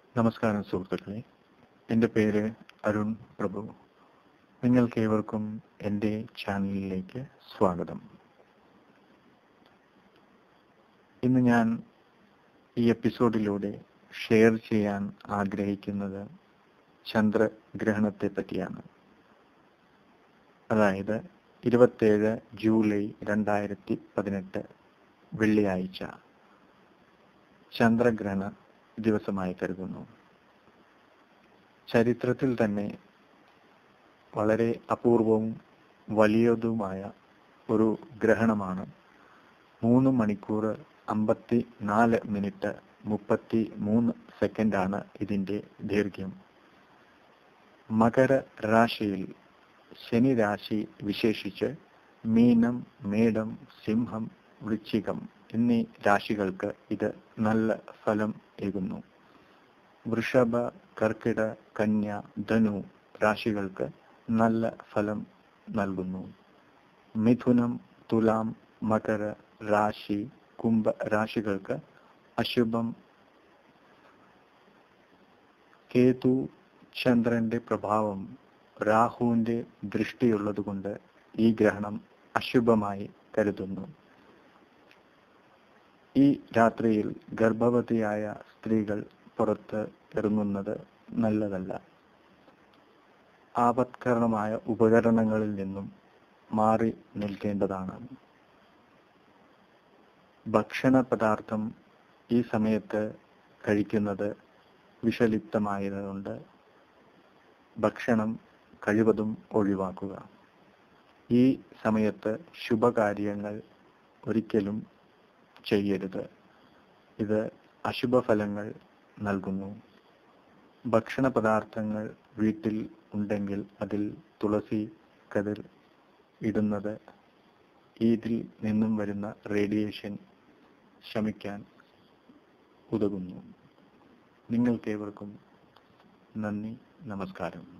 നമസ്കാരം സുഹൃത്തുക്കളെ എൻ്റെ പേര് അരുൺ പ്രഭു നിങ്ങൾക്കേവർക്കും എൻ്റെ ചാനലിലേക്ക് സ്വാഗതം ഇന്ന് ഞാൻ ഈ എപ്പിസോഡിലൂടെ ഷെയർ ചെയ്യാൻ ആഗ്രഹിക്കുന്നത് ചന്ദ്രഗ്രഹണത്തെ പറ്റിയാണ് അതായത് ഇരുപത്തേഴ് ജൂലൈ രണ്ടായിരത്തി പതിനെട്ട് വെള്ളിയാഴ്ച ചന്ദ്രഗ്രഹണ ദിവസമായി കരുതുന്നു ചരിത്രത്തിൽ തന്നെ വളരെ അപൂർവവും വലിയതുമായ ഒരു ഗ്രഹണമാണ് മൂന്ന് മണിക്കൂർ അമ്പത്തി നാല് മിനിറ്റ് മുപ്പത്തി മൂന്ന് സെക്കൻഡാണ് ഇതിന്റെ ദൈർഘ്യം മകര രാശിയിൽ ശനി രാശി വിശേഷിച്ച് മീനം മേടം സിംഹം വൃശ്ചികം എന്നീ രാശികൾക്ക് ഇത് നല്ല ഫലം ഏകുന്നു വൃഷഭ കർക്കിട കന്യ ധനു രാശികൾക്ക് നല്ല ഫലം നൽകുന്നു മിഥുനം തുലാം മകര രാശി കുംഭ രാശികൾക്ക് അശുഭം കേതു ചന്ദ്രന്റെ പ്രഭാവം രാഹുവിന്റെ ദൃഷ്ടിയുള്ളതുകൊണ്ട് ഈ ഗ്രഹണം അശുഭമായി കരുതുന്നു ഈ രാത്രിയിൽ ഗർഭവതിയായ സ്ത്രീകൾ പുറത്ത് ഇറങ്ങുന്നത് നല്ലതല്ല ആപത്കരണമായ ഉപകരണങ്ങളിൽ നിന്നും മാറി നിൽക്കേണ്ടതാണ് ഭക്ഷണ പദാർത്ഥം ഈ സമയത്ത് കഴിക്കുന്നത് വിഷലിപ്തമായതുകൊണ്ട് ഭക്ഷണം കഴിവതും ഒഴിവാക്കുക ഈ സമയത്ത് ശുഭകാര്യങ്ങൾ ഒരിക്കലും ചെയ്യരുത് ഇത് അശുഭഫലങ്ങൾ നൽകുന്നു ഭക്ഷണ പദാർത്ഥങ്ങൾ വീട്ടിൽ ഉണ്ടെങ്കിൽ അതിൽ തുളസി കതിർ ഇടുന്നത് ഇതിൽ നിന്നും വരുന്ന റേഡിയേഷൻ ശമിക്കാൻ ഉതകുന്നു നിങ്ങൾക്കേവർക്കും നന്ദി നമസ്കാരം